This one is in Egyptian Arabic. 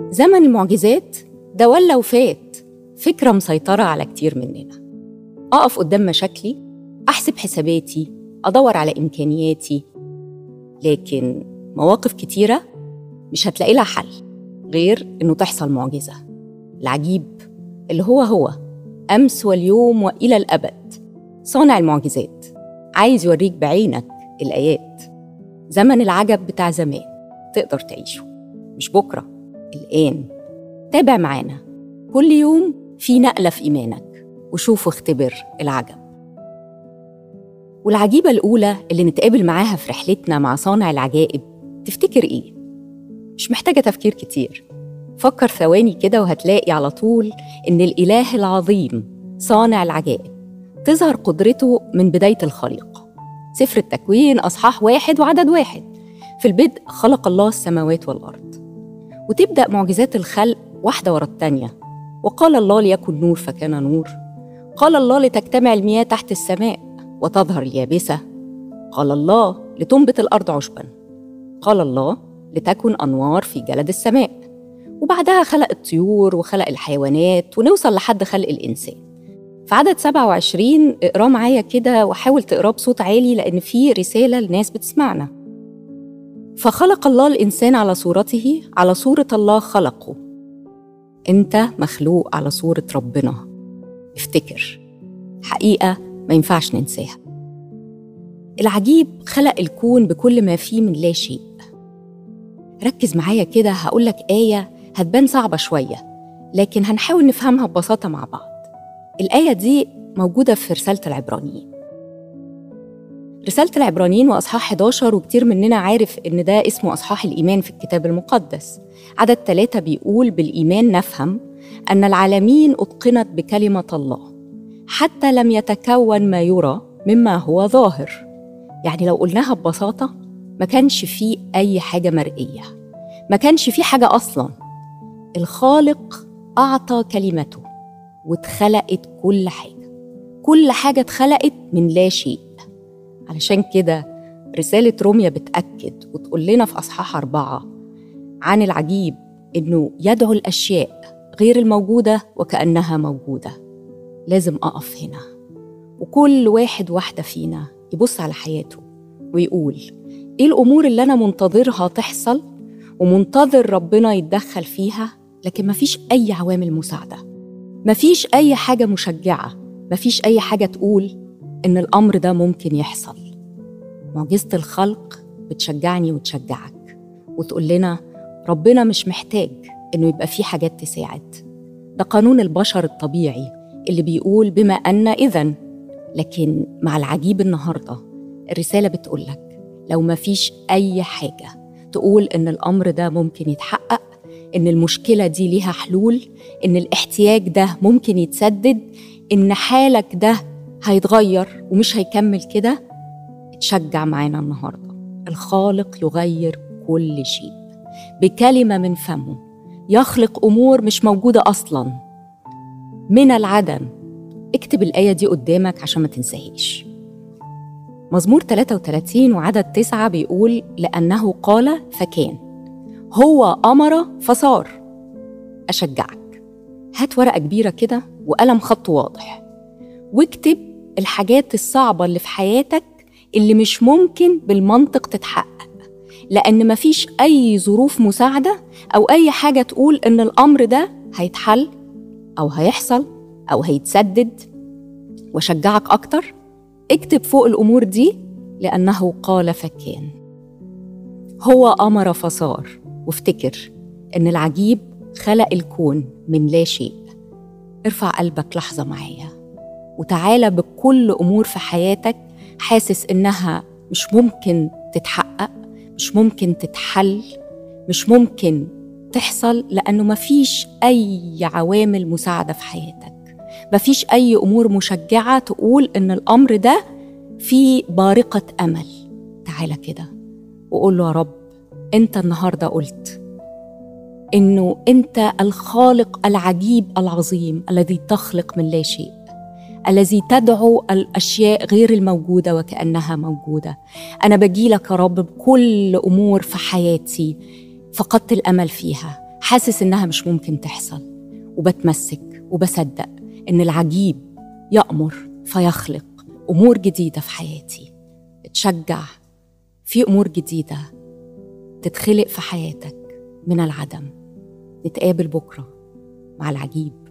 زمن المعجزات ده ولا وفات فكرة مسيطرة على كتير مننا أقف قدام مشاكلي أحسب حساباتي أدور على إمكانياتي لكن مواقف كتيرة مش هتلاقي لها حل غير إنه تحصل معجزة العجيب اللي هو هو أمس واليوم وإلى الأبد صانع المعجزات عايز يوريك بعينك الآيات زمن العجب بتاع زمان تقدر تعيشه مش بكرة الآن تابع معانا كل يوم في نقلة في إيمانك وشوف واختبر العجب والعجيبة الأولى اللي نتقابل معاها في رحلتنا مع صانع العجائب تفتكر إيه؟ مش محتاجة تفكير كتير فكر ثواني كده وهتلاقي على طول إن الإله العظيم صانع العجائب تظهر قدرته من بداية الخليقة سفر التكوين أصحاح واحد وعدد واحد في البدء خلق الله السماوات والأرض وتبدأ معجزات الخلق واحدة ورا التانية وقال الله ليكن نور فكان نور قال الله لتجتمع المياه تحت السماء وتظهر اليابسة قال الله لتنبت الأرض عشبا قال الله لتكن أنوار في جلد السماء وبعدها خلق الطيور وخلق الحيوانات ونوصل لحد خلق الإنسان في عدد 27 اقراه معايا كده وحاول تقراه بصوت عالي لأن في رسالة لناس بتسمعنا فخلق الله الإنسان على صورته على صورة الله خلقه أنت مخلوق على صورة ربنا افتكر حقيقة ما ينفعش ننساها العجيب خلق الكون بكل ما فيه من لا شيء ركز معايا كده هقولك آية هتبان صعبة شوية لكن هنحاول نفهمها ببساطة مع بعض الآية دي موجودة في رسالة العبرانيين رسالة العبرانيين وأصحاح 11 وكتير مننا عارف إن ده اسمه أصحاح الإيمان في الكتاب المقدس عدد ثلاثة بيقول بالإيمان نفهم أن العالمين أتقنت بكلمة الله حتى لم يتكون ما يرى مما هو ظاهر يعني لو قلناها ببساطة ما كانش فيه أي حاجة مرئية ما كانش فيه حاجة أصلا الخالق أعطى كلمته واتخلقت كل حاجة كل حاجة اتخلقت من لا شيء علشان كده رسالة روميا بتأكد وتقول لنا في أصحاح أربعة عن العجيب إنه يدعو الأشياء غير الموجودة وكأنها موجودة لازم أقف هنا وكل واحد واحدة فينا يبص على حياته ويقول إيه الأمور اللي أنا منتظرها تحصل ومنتظر ربنا يتدخل فيها لكن مفيش أي عوامل مساعدة مفيش أي حاجة مشجعة مفيش أي حاجة تقول إن الأمر ده ممكن يحصل معجزة الخلق بتشجعني وتشجعك وتقول لنا ربنا مش محتاج إنه يبقى في حاجات تساعد ده قانون البشر الطبيعي اللي بيقول بما أن إذن لكن مع العجيب النهاردة الرسالة بتقولك لو مفيش أي حاجة تقول إن الأمر ده ممكن يتحقق إن المشكلة دي ليها حلول إن الاحتياج ده ممكن يتسدد إن حالك ده هيتغير ومش هيكمل كده اتشجع معانا النهارده الخالق يغير كل شيء بكلمه من فمه يخلق امور مش موجوده اصلا من العدم اكتب الايه دي قدامك عشان ما تنساهاش مزمور 33 وعدد تسعة بيقول لأنه قال فكان هو أمر فصار أشجعك هات ورقة كبيرة كده وقلم خط واضح واكتب الحاجات الصعبة اللي في حياتك اللي مش ممكن بالمنطق تتحقق لأن مفيش أي ظروف مساعدة أو أي حاجة تقول إن الأمر ده هيتحل أو هيحصل أو هيتسدد وشجعك أكتر اكتب فوق الأمور دي لأنه قال فكان هو أمر فصار وافتكر إن العجيب خلق الكون من لا شيء ارفع قلبك لحظة معايا وتعالى بكل امور في حياتك حاسس انها مش ممكن تتحقق مش ممكن تتحل مش ممكن تحصل لانه مفيش اي عوامل مساعده في حياتك مفيش اي امور مشجعه تقول ان الامر ده فيه بارقه امل تعالى كده وقول له يا رب انت النهارده قلت انه انت الخالق العجيب العظيم الذي تخلق من لا شيء الذي تدعو الاشياء غير الموجوده وكانها موجوده انا بجيلك يا رب بكل امور في حياتي فقدت الامل فيها حاسس إنها مش ممكن تحصل وبتمسك وبصدق إن العجيب يأمر فيخلق أمور جديدة في حياتي اتشجع في أمور جديدة تتخلق في حياتك من العدم نتقابل بكرة مع العجيب